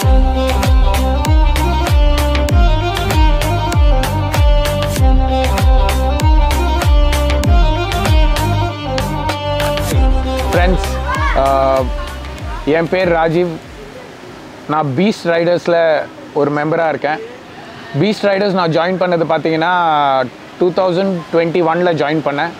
friends என் பேர் ராஜீவ் நான் Beast ரைடர்ஸில் ஒரு மெம்பராக இருக்கேன் பீஸ்ட் ரைடர்ஸ் நான் ஜாயின் பண்ணது பார்த்தீங்கன்னா டூ தௌசண்ட் டுவெண்ட்டி ஒனில் ஜாயின் பண்ணேன்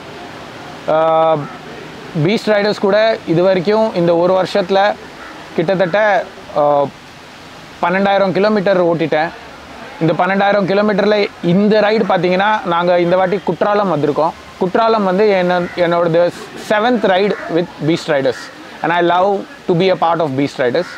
பீஸ்ட் ரைடர்ஸ் கூட இது வரைக்கும் இந்த ஒரு வருஷத்தில் கிட்டத்தட்ட ஆஹ், பன்னெண்டாயிரம் கிலோமீட்டர் ஓட்டிட்டேன் இந்த பன்னெண்டாயிரம் கிலோமீட்டரில் இந்த ரைடு பார்த்தீங்கன்னா நாங்கள் இந்த வாட்டி குற்றாலம் வந்திருக்கோம் குற்றாலம் வந்து என்ன என்னோடது seventh ride with Beast Riders and I love to be a part of Beast Riders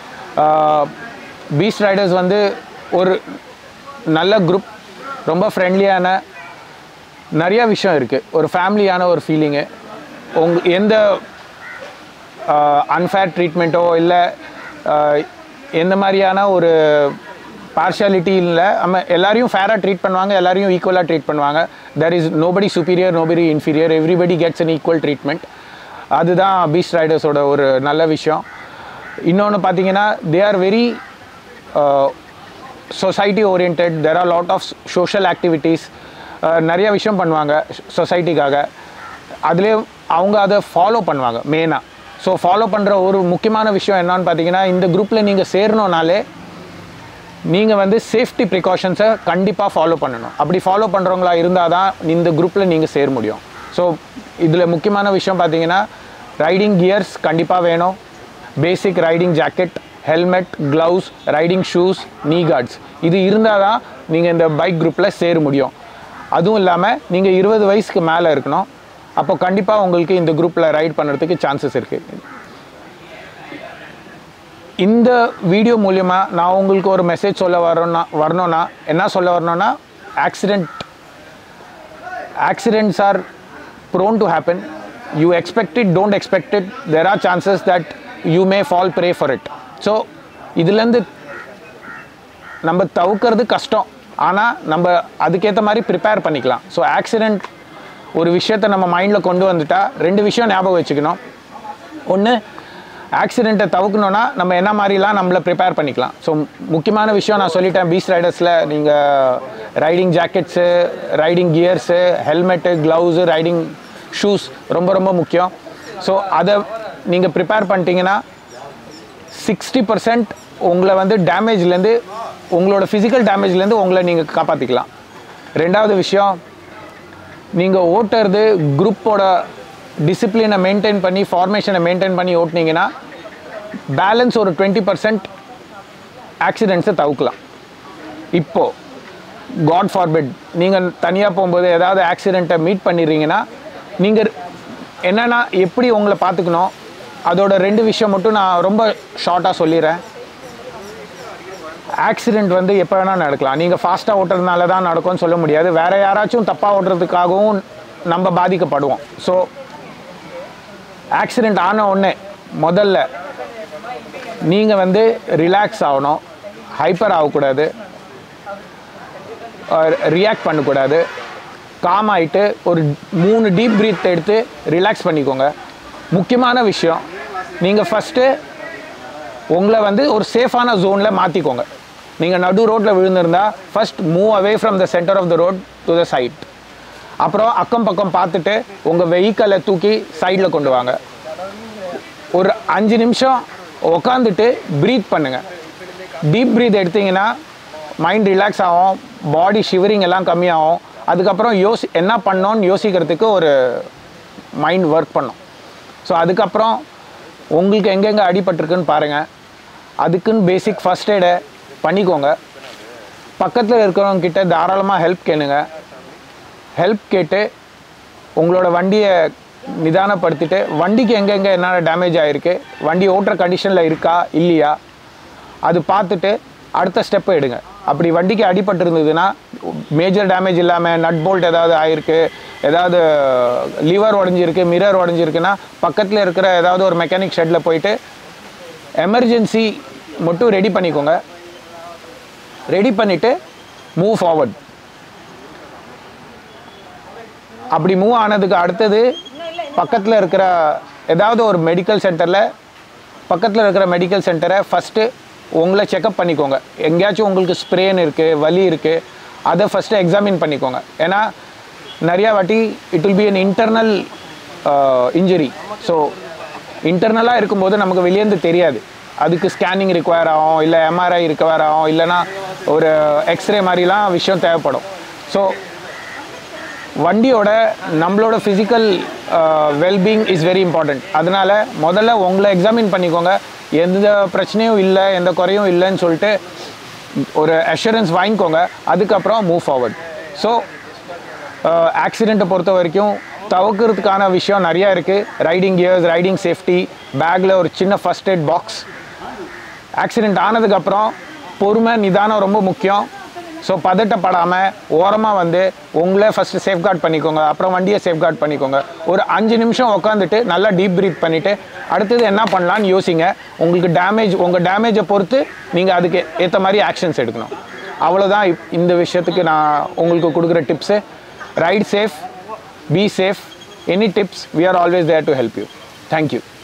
Beast Riders வந்து ஒரு நல்ல குரூப் ரொம்ப ஃப்ரெண்ட்லியான நிறைய விஷயம் இருக்குது ஒரு ஃபேமிலியான ஒரு ஃபீலிங்கு உங்க எந்த அன்ஃபேர் ட்ரீட்மெண்ட்டோ இல்லை எந்த மாதிரியான ஒரு பார்ஷியாலிட்டி இல்லை நம்ம எல்லாரையும் ஃபேராக ட்ரீட் பண்ணுவாங்க எல்லாரையும் ஈக்குவலாக ட்ரீட் பண்ணுவாங்க there is nobody superior nobody inferior everybody gets an equal treatment அதுதான் பீஸ்ட் ரைடர்ஸோட ஒரு நல்ல விஷயம் இன்னொன்று பார்த்தீங்கன்னா they are very society oriented there are lot of social activities நிறைய விஷயம் பண்ணுவாங்க சொசைட்டிக்காக அதுலேயே அவங்க அதை ஃபாலோ பண்ணுவாங்க மெயினாக ஸோ ஃபாலோ பண்ணுற ஒரு முக்கியமான விஷயம் என்னன்னு பார்த்தீங்கன்னா இந்த குரூப்பில் நீங்கள் சேரணுனாலே நீங்கள் வந்து சேஃப்டி ப்ரிகாஷன்ஸை கண்டிப்பாக ஃபாலோ பண்ணணும் அப்படி ஃபாலோ பண்ணுறவங்களா இருந்தால் தான் இந்த குரூப்பில் நீங்கள் சேர முடியும் ஸோ இதில் முக்கியமான விஷயம் பார்த்தீங்கன்னா ரைடிங் கியர்ஸ் கண்டிப்பாக வேணும் basic riding jacket helmet gloves riding shoes knee guards இது இருந்தால் தான் நீங்கள் இந்த பைக் குரூப்பில் சேர முடியும் அதுவும் இல்லாமல் நீங்கள் இருபது வயசுக்கு மேலே இருக்கணும் அப்போ கண்டிப்பாக உங்களுக்கு இந்த குரூப்பில் ரைட் பண்ணுறதுக்கு சான்சஸ் இருக்குது இந்த வீடியோ மூலியமா நான் உங்களுக்கு ஒரு மெசேஜ் சொல்ல வரணும்னா வரணும்னா என்ன சொல்ல வரணும்னா accident accidents are prone to happen you expect it don't expect it there are chances that you may fall pray for it so இதுலேருந்து நம்ம தவிர்க்கிறது கஷ்டம் ஆனால் நம்ம அதுக்கேற்ற மாதிரி ப்ரிப்பேர் பண்ணிக்கலாம் ஸோ ஆக்சிடெண்ட் ஒரு விஷயத்தை நம்ம மைண்டில் கொண்டு வந்துட்டா ரெண்டு விஷயம் ஞாபகம் வச்சுக்கணும் ஒன்று ஆக்சிடெண்ட்டை தவிர்க்கணும்னா நம்ம என்ன மாதிரிலாம் நம்மளை ப்ரிப்பேர் பண்ணிக்கலாம் ஸோ முக்கியமான விஷயம் நான் சொல்லிட்டேன் பீச் ரைடர்ஸில் நீங்கள் riding jackets riding gears helmet gloves riding shoes ரொம்ப ரொம்ப முக்கியம் ஸோ அதை நீங்கள் ப்ரிப்பேர் பண்ணிட்டீங்கன்னா சிக்ஸ்டி பர்சன்ட் உங்களை வந்து டேமேஜ்லேருந்து உங்களோட ஃபிசிக்கல் டேமேஜ்லேருந்து உங்களை நீங்கள் காப்பாற்றிக்கலாம் ரெண்டாவது விஷயம் நீங்கள் ஓட்டுறது குரூப்போட டிசிப்ளினை மெயின்டைன் பண்ணி ஃபார்மேஷனை மெயின்டைன் பண்ணி ஓட்டுனீங்கன்னா பேலன்ஸ் ஒரு டுவெண்ட்டி பர்சன்ட் ஆக்சிடென்ட்ஸை தவிர்க்கலாம் இப்போது காட் ஃபார்பிட் நீங்கள் தனியாக போகும்போது ஏதாவது ஆக்சிடெண்ட்டை மீட் பண்ணிடுறீங்கன்னா நீங்கள் என்னென்னா எப்படி உங்களை பார்த்துக்கணும் அதோட ரெண்டு விஷயம் மட்டும் நான் ரொம்ப ஷார்ட்டாக சொல்லிடுறேன் ஆக்சிடெண்ட் வந்து எப்போ வேணால் நடக்கலாம் நீங்கள் ஃபாஸ்ட்டாக ஓட்டுறதுனால தான் நடக்கும்னு சொல்ல முடியாது வேறு யாராச்சும் தப்பாக ஓட்டுறதுக்காகவும் நம்ம பாதிக்கப்படுவோம் ஸோ ஆக்சிடெண்ட் ஆன உடனே முதல்ல நீங்கள் வந்து ரிலாக்ஸ் ஆகணும் ஹைப்பர் ஆகக்கூடாது ரியாக்ட் பண்ணக்கூடாது காம் ஆகிட்டு ஒரு மூணு டீப் பிரீத் எடுத்து ரிலாக்ஸ் பண்ணிக்கோங்க முக்கியமான விஷயம் நீங்கள் ஃபஸ்ட்டு உங்களை வந்து ஒரு சேஃபான ஜோனில் மாற்றிக்கோங்க நீங்கள் நடு ரோட்டில் விழுந்திருந்தா first move away from the centre of the road to the side அப்புறம் அக்கம் பக்கம் பார்த்துட்டு உங்கள் வெஹிக்கலை தூக்கி சைடில் கொண்டு வாங்க ஒரு அஞ்சு நிமிஷம் உக்காந்துட்டு ப்ரீத் பண்ணுங்கள் டீப் ப்ரீத் எடுத்தீங்கன்னா மைண்ட் ரிலாக்ஸ் ஆகும் பாடி ஷிவரிங் எல்லாம் கம்மியாகும் அதுக்கப்புறம் யோசி என்ன பண்ணோன்னு யோசிக்கிறதுக்கு ஒரு மைண்ட் ஒர்க் பண்ணும் ஸோ அதுக்கப்புறம் உங்களுக்கு எங்கெங்கே அடிபட்டிருக்குன்னு பாருங்கள் அதுக்குன்னு பேசிக் ஃபஸ்ட் எய்டை பண்ணிக்கோங்க பக்கத்தில் இருக்கிறவங்க கிட்ட தாராளமாக ஹெல்ப் கேளுங்க ஹெல்ப் கேட்டு உங்களோட வண்டியை நிதானப்படுத்திட்டு வண்டிக்கு எங்கெங்கே என்னென்ன டேமேஜ் ஆகிருக்கு வண்டி ஓட்டுற கண்டிஷனில் இருக்கா இல்லையா அது பார்த்துட்டு அடுத்த ஸ்டெப்பை எடுங்க அப்படி வண்டிக்கு அடிபட்டு இருந்ததுன்னா மேஜர் டேமேஜ் இல்லாமல் நட் போல்ட் ஏதாவது ஆயிருக்கு ஏதாவது லிவர் உடஞ்சிருக்கு மிரர் உடஞ்சிருக்குன்னா பக்கத்தில் இருக்கிற ஏதாவது ஒரு மெக்கானிக் ஷெட்டில் போயிட்டு எமர்ஜென்சி மட்டும் ரெடி பண்ணிக்கோங்க ரெடி பண்ணிவிட்டு மூவ் ஃபார்வர்ட் அப்படி மூவ் ஆனதுக்கு அடுத்தது பக்கத்தில் இருக்கிற ஏதாவது ஒரு மெடிக்கல் சென்டரில் பக்கத்தில் இருக்கிற மெடிக்கல் சென்டரை ஃபஸ்ட்டு உங்களை செக்அப் பண்ணிக்கோங்க எங்கேயாச்சும் உங்களுக்கு ஸ்ப்ரேன் இருக்குது வலி இருக்குது அதை ஃபஸ்ட்டு எக்ஸாமின் பண்ணிக்கோங்க ஏன்னா நிறையா வாட்டி it will be an internal injury so இன்டர்னலாக இருக்கும்போது நமக்கு வெளியேந்து தெரியாது அதுக்கு ஸ்கேனிங் ரிக்வயர் ஆகும் இல்லை எம்ஆர்ஐ ரிக்வயர் ஆகும் இல்லைன்னா ஒரு எக்ஸ்ரே மாதிரிலாம் விஷயம் தேவைப்படும் ஸோ வண்டியோட நம்மளோட physical wellbeing is very important அதனால முதல்ல உங்களை எக்ஸாமின் பண்ணிக்கோங்க எந்த பிரச்சனையும் இல்லை எந்த குறையும் இல்லைன்னு சொல்லிட்டு ஒரு அஷூரன்ஸ் வாங்கிக்கோங்க அதுக்கப்புறம் மூவ் ஃபார்வர்ட் ஸோ ஆக்சிடெண்ட்டை பொறுத்த வரைக்கும் தவிர்க்கிறதுக்கான விஷயம் நிறையா இருக்குது ரைடிங் கியர்ஸ் ரைடிங் சேஃப்டி பேக்கில் ஒரு சின்ன ஃபஸ்ட் எய்ட் பாக்ஸ் ஆக்சிடெண்ட் ஆனதுக்கப்புறம் பொறுமை நிதானம் ரொம்ப முக்கியம் ஸோ பதட்டப்படாமல் ஓரமாக வந்து உங்களே ஃபஸ்ட்டு சேஃப்கார்ட் பண்ணிக்கோங்க அப்புறம் வண்டியை சேஃப்கார்ட் பண்ணிக்கோங்க ஒரு அஞ்சு நிமிஷம் உட்காந்துட்டு நல்லா டீப் ப்ரீத் பண்ணிவிட்டு அடுத்தது என்ன பண்ணலான்னு யோசிங்க உங்களுக்கு டேமேஜ் உங்கள் டேமேஜை பொறுத்து நீங்கள் அதுக்கு ஏற்ற மாதிரி ஆக்ஷன்ஸ் எடுக்கணும் அவ்வளோதான் இப்- இந்த விஷயத்துக்கு நான் உங்களுக்கு கொடுக்குற tips ride safe be safe any tips we are always there to help you thank you